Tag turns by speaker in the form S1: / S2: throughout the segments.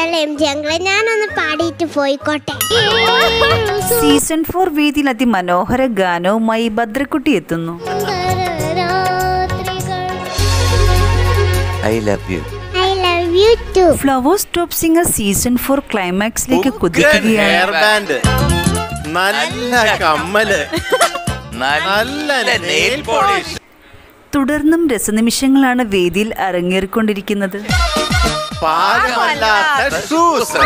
S1: എടുത്താലും M G അങ്കിളെ ഞാനൊന്ന് പാടിയിട്ട് പോയിക്കോട്ടെ
S2: സീസൺ ഫോർ വേദിയിൽ അതിമനോഹര ഗാനവുമായി ഭദ്രക്കുട്ടി എത്തുന്നു
S3: I love you
S1: I love you too
S2: flowers top singer season four ക്ലൈമാക്സിലേക്ക് കുതിക്കുകയാണ്
S4: ഹെയർ ബാൻഡ് നല്ല കമ്മല് നല്ല നെയിൽ പോളിഷ്
S2: തുടർന്നും രസനിമിഷങ്ങളാണ് വേദിയിൽ അരങ്ങേറിക്കൊണ്ടിരിക്കുന്നത്
S4: പാകമല്ലാത്ത ഷൂസ്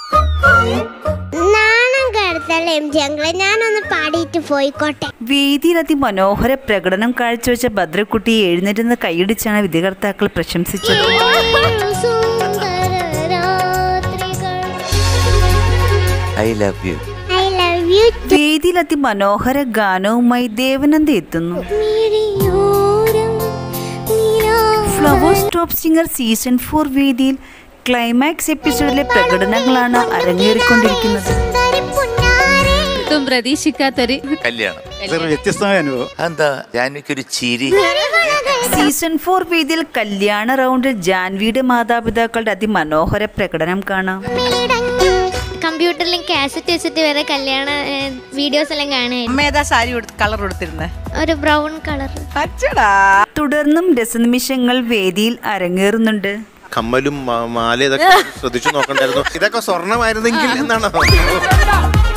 S1: നാണം കെടുത്താലും എം ജി അങ്കിളെ ഞാനൊന്ന് പാടിയിട്ട് പോയിക്കോട്ടെ
S2: വേദിയിൽ അതിമനോഹര പ്രകടനം കാഴ്ചവെച്ച ഭദ്രക്കുട്ടിയെ എഴുന്നേറ്റുന്ന കൈയടിച്ചാണ് വിധികർത്താക്കൾ പ്രശംസിച്ചത്
S3: I love you
S1: I love you
S2: വേദിയിൽ അതിമനോഹര ഗാനവുമായി ദേവനന്ദ എത്തുന്നു flowers top singer season four വേദിയിൽ ക്ലൈമാക്സ് എപ്പിസോഡിലെ പ്രകടനങ്ങളാണ് അരങ്ങേറിക്കൊണ്ടിരിക്കുന്നത്
S5: ഒട്ടും പ്രതീക്ഷിക്കാത്തൊരു
S3: കല്യാണം
S6: ഇതൊരു വ്യത്യസ്തമായ അനുഭവം
S3: എന്താ ജാൻവിക്കൊരു ചിരി
S2: സീസൺ ഫോർ വേദിയിൽ കല്യാണ റൗണ്ടിൽ ജാൻവിയുടെ മാതാപിതാക്കളുടെ അതിമനോഹര പ്രകടനം കാണാം
S7: കമ്പ്യൂട്ടറിലും കാസറ്റ് വെച്ചിട്ട് വരെ കല്യാണ വീഡിയോസ് എല്ലാം കാണുക
S8: അമ്മ ഏതാ സാരി കളർ കൊടുത്തിരുന്നേ
S7: ഒരു ബ്രൗൺ കളർ
S8: അച്ചടാ
S2: തുടർന്നും രസനിമിഷങ്ങൾ വേദിയിൽ അരങ്ങേറുന്നുണ്ട്
S4: കമ്മലും മാ- മാല ഇതൊക്കെ ശ്രദ്ധിച്ചു നോക്കണ്ടായിരുന്നു ഇതൊക്കെ സ്വർണമായിരുന്നെങ്കിൽ എന്നാണ്